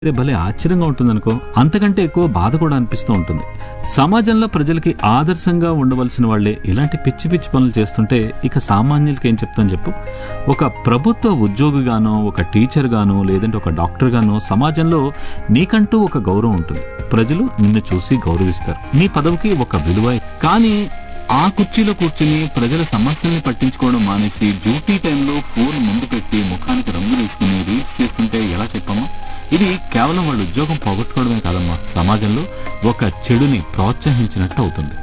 అయితే భలే ఆశ్చర్యంగా ఉంటుందనుకో అంతకంటే ఎక్కువ బాధ కూడా అనిపిస్తూ ఉంటుంది సమాజంలో ప్రజలకి ఆదర్శంగా ఉండవలసిన వాళ్ళే ఇలాంటి పిచ్చి పిచ్చి పనులు చేస్తుంటే ఇక సామాన్యులకి ఏం చెప్తాను చెప్పు ఒక ప్రభుత్వ ఉద్యోగిగానో ఒక టీచర్ గానో లేదంటే ఒక డాక్టర్ గానో సమాజంలో నీకంటూ ఒక గౌరవం ఉంటుంది ప్రజలు నిన్ను చూసి గౌరవిస్తారు నీ పదవికి ఒక విలువ కానీ ఆ కుర్చీలో కూర్చుని ప్రజల సమస్యల్ని పట్టించుకోవడం మానేసి డ్యూటీ టైంలో ఫోన్ ముందు పెట్టి ముఖానికి రంగు వేసుకుని రీల్స్ చేస్తుంటే ఎలా చెప్పమ్మా ఇది కేవలం వాళ్ళ ఉద్యోగం పోగొట్టుకోవడమే కాదమ్మా సమాజంలో ఒక చెడుని ప్రోత్సహించినట్టు అవుతుంది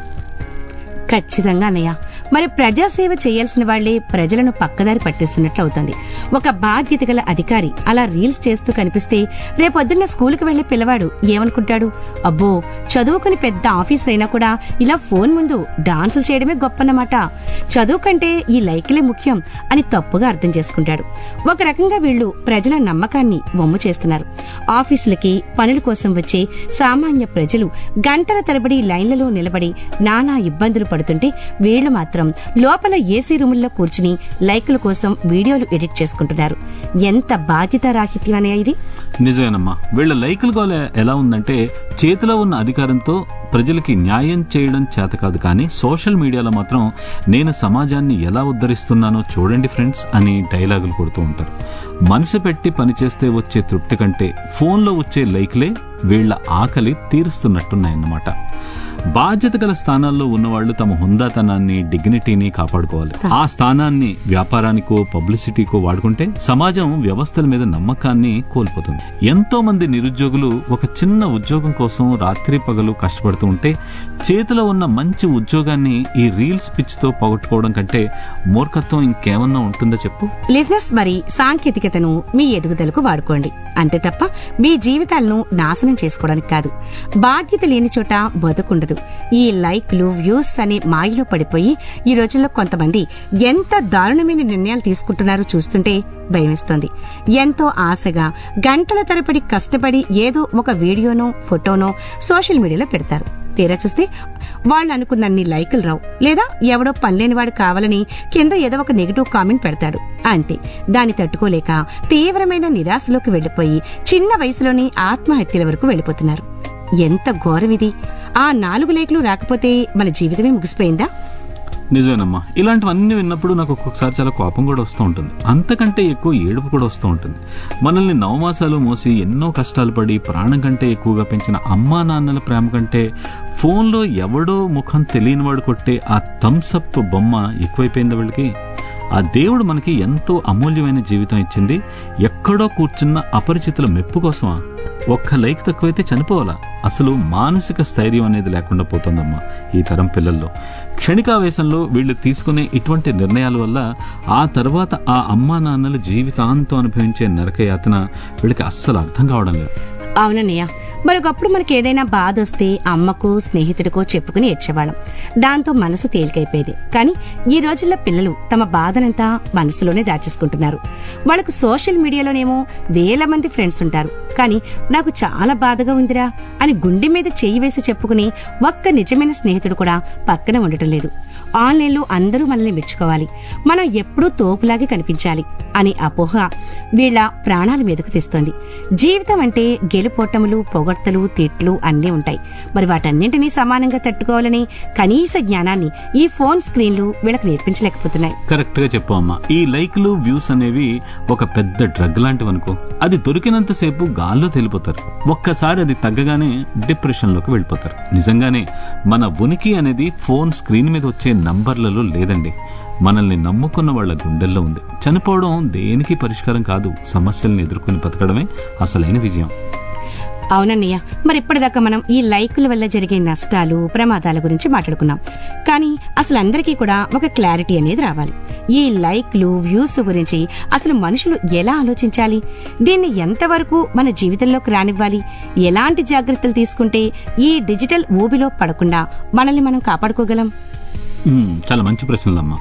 ఖచ్చితంగా అన్నయ్య మరి ప్రజాసేవ చేయాల్సిన వాళ్లే ప్రజలను పక్కదారి పట్టిస్తున్నట్లు అవుతుంది ఒక బాధ్యత గల అధికారి అలా రీల్స్ చేస్తూ కనిపిస్తే రేపొద్దున్న స్కూలుకు వెళ్లే పిల్లవాడు ఏమనుకుంటాడు అబ్బో చదువుకుని పెద్ద ఆఫీసర్ అయినా కూడా ఇలా ఫోన్ ముందు డాన్సులు చేయడమే గొప్పన్నమాట చదువు కంటే ఈ లైక్లే ముఖ్యం అని తప్పుగా అర్థం చేసుకుంటాడు ఒక రకంగా వీళ్ళు ప్రజల నమ్మకాన్ని వమ్ము చేస్తున్నారు ఆఫీసులకి పనుల కోసం వచ్చే సామాన్య ప్రజలు గంటల తరబడి లైన్లలో నిలబడి నానా ఇబ్బందులు పడుతుంటే వీళ్లు మాత్రం లోపల ఏసీ రూముల్లో కూర్చుని లైకుల కోసం వీడియోలు ఎడిట్ చేసుకుంటున్నారు ఎంత బాధ్యతారాహిత్యం అనే ఇది నిజమేనమ్మా వీళ్ళ లైకుల గోల ఎలా ఉందంటే చేతిలో ఉన్న అధికారంతో ప్రజలకి న్యాయం చేయడం చేత కాదు కానీ సోషల్ మీడియాలో మాత్రం నేను సమాజాన్ని ఎలా ఉద్ధరిస్తున్నానో చూడండి ఫ్రెండ్స్ అని డైలాగులు కొడుతూ ఉంటారు మనసు పెట్టి పనిచేస్తే వచ్చే తృప్తి కంటే ఫోన్లో వచ్చే లైక్లే వీళ్ళ ఆకలి తీరుస్తున్నట్టున్నాయన్నమాట బాధ్యత గల స్థానాల్లో ఉన్నవాళ్లు తమ హుందాతనాన్ని డిగ్నిటీని కాపాడుకోవాలి ఆ స్థానాన్ని వ్యాపారానికో పబ్లిసిటీకో వాడుకుంటే సమాజం వ్యవస్థల మీద నమ్మకాన్ని కోల్పోతుంది ఎంతో మంది నిరుద్యోగులు ఒక చిన్న ఉద్యోగం కోసం రాత్రి పగలు కష్టపడుతూ ఉంటే చేతిలో ఉన్న మంచి ఉద్యోగాన్ని ఈ రీల్స్ పిచ్చితో పోగొట్టుకోవడం కంటే మూర్ఖత్వం ఇంకేమన్నా ఉంటుందో చెప్పు లిజినెస్ మరి సాంకేతికతను మీ ఎదుగుదలకు వాడుకోండి అంతే తప్ప మీ జీవితాలను నాశనం చేసుకోవడానికి కాదు బాధ్యత లేని చోట బతుకుండదు ఈ లైక్లు వ్యూస్ అనే మాయలో పడిపోయి ఈ రోజుల్లో కొంతమంది ఎంత దారుణమైన నిర్ణయాలు తీసుకుంటున్నారో చూస్తుంటే భయమేస్తోంది ఎంతో ఆశగా గంటల తరబడి కష్టపడి ఏదో ఒక వీడియోనో ఫోటోనో సోషల్ మీడియాలో పెడతారు తీరా చూస్తే వాళ్ళు అనుకున్నన్ని లైకులు రావు లేదా ఎవడో పనిలేనివాడు కావాలని కింద ఏదో ఒక నెగిటివ్ కామెంట్ పెడతాడు అంతే దాన్ని తట్టుకోలేక తీవ్రమైన నిరాశలోకి వెళ్లిపోయి చిన్న వయసులోనే ఆత్మహత్యల వరకు వెళ్లిపోతున్నారు ఎంత ఘోరం ఇది ఆ నాలుగు లేఖలు రాకపోతే మన జీవితమే ముగిసిపోయిందా నిజమేనమ్మా ఇలాంటివన్నీ విన్నప్పుడు నాకు ఒక్కొక్కసారి చాలా కోపం కూడా వస్తూ ఉంటుంది అంతకంటే ఎక్కువ ఏడుపు కూడా వస్తూ ఉంటుంది మనల్ని నవమాసాలు మోసి ఎన్నో కష్టాలు పడి ప్రాణం కంటే ఎక్కువగా పెంచిన అమ్మా నాన్నల ప్రేమ కంటే ఫోన్లో ఎవడో ముఖం తెలియనివాడు కొట్టే ఆ థమ్సప్ బొమ్మ ఎక్కువైపోయింది వీళ్ళకి ఆ దేవుడు మనకి ఎంతో అమూల్యమైన జీవితం ఇచ్చింది ఎక్కడో కూర్చున్న అపరిచితుల మెప్పు కోసమా ఒక్క లైక్ తక్కువైతే చనిపోవాలా అసలు మానసిక స్థైర్యం అనేది లేకుండా పోతుందమ్మా ఈ తరం పిల్లల్లో క్షణికావేశంలో వీళ్ళు తీసుకునే ఇటువంటి నిర్ణయాల వల్ల ఆ తర్వాత ఆ అమ్మా నాన్నలు జీవితాంతం అనుభవించే నరకయాతన వీళ్ళకి అస్సలు అర్థం కావడం లేదు అవునన్నయ్య మరొకప్పుడు మనకి ఏదైనా బాధ వస్తే అమ్మకో స్నేహితుడికో చెప్పుకుని ఏడ్చేవాళ్ళం దాంతో మనసు తేలికైపోయేది కానీ ఈ రోజుల్లో పిల్లలు తమ బాధనంతా మనసులోనే దాచేసుకుంటున్నారు వాళ్ళకు సోషల్ మీడియాలోనేమో వేల మంది ఫ్రెండ్స్ ఉంటారు కానీ నాకు చాలా బాధగా ఉందిరా అని గుండె మీద చెయ్యి వేసి చెప్పుకుని ఒక్క నిజమైన స్నేహితుడు కూడా పక్కన ఉండటం లేదు ఆన్లైన్లో అందరూ మనల్ని మెచ్చుకోవాలి మనం ఎప్పుడూ తోపులాగే కనిపించాలి అనే అపోహ వీళ్ళ ప్రాణాల మీదకు తెస్తోంది జీవితం అంటే గెలుపోటములు పొగడ్తలు తిట్లు అన్నీ ఉంటాయి మరి వాటన్నింటినీ సమానంగా తట్టుకోవాలని కనీస జ్ఞానాన్ని ఈ ఫోన్ స్క్రీన్లు వీళ్ళకి నేర్పించలేకపోతున్నాయి కరెక్ట్ గా చెప్పు అమ్మా ఈ లైక్లు వ్యూస్ అనేవి ఒక పెద్ద డ్రగ్ లాంటివి అనుకో అది దొరికినంతసేపు గాల్లో తేలిపోతారు ఒక్కసారి అది తగ్గగానే డిప్రెషన్ లోకి వెళ్ళిపోతారు నిజంగానే మన ఉనికి అనేది ఫోన్ స్క్రీన్ మీద వచ్చే నంబర్లలో లేదండి మనల్ని నమ్ముకున్న వాళ్ళ గుండెల్లో ఉంది చనిపోవడం దేనికి పరిష్కారం కాదు సమస్యల్ని ఎదుర్కొని బతకడమే అసలైన విజయం అవునన్నయ్య మరి ఇప్పటిదాకా మనం ఈ లైకుల వల్ల జరిగే నష్టాలు ప్రమాదాల గురించి మాట్లాడుకున్నాం కానీ అసలు అందరికీ కూడా ఒక క్లారిటీ అనేది రావాలి ఈ లైక్లు వ్యూస్ గురించి అసలు మనుషులు ఎలా ఆలోచించాలి దీన్ని ఎంతవరకు మన జీవితంలోకి రానివ్వాలి ఎలాంటి జాగ్రత్తలు తీసుకుంటే ఈ డిజిటల్ ఊబిలో పడకుండా మనల్ని మనం కాపాడుకోగలం మ్మ్, చాలా మంచి ప్రశ్నలమ్మా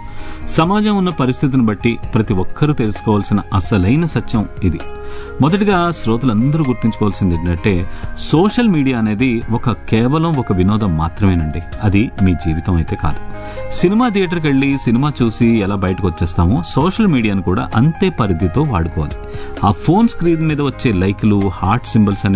సమాజం ఉన్న పరిస్థితిని బట్టి ప్రతి ఒక్కరూ తెలుసుకోవాల్సిన అసలైన సత్యం ఇది మొదటిగా శ్రోతలందరూ గుర్తుంచుకోవాల్సింది ఏంటంటే సోషల్ మీడియా అనేది ఒక కేవలం ఒక వినోదం మాత్రమేనండి అది మీ జీవితం అయితే కాదు సినిమా థియేటర్కి వెళ్ళి సినిమా చూసి ఎలా బయటకు వచ్చేస్తామో సోషల్ మీడియాను కూడా అంతే పరిధితో వాడుకోవాలి ఆ ఫోన్ స్క్రీన్ మీద వచ్చే లైక్లు హార్ట్ సింబల్స్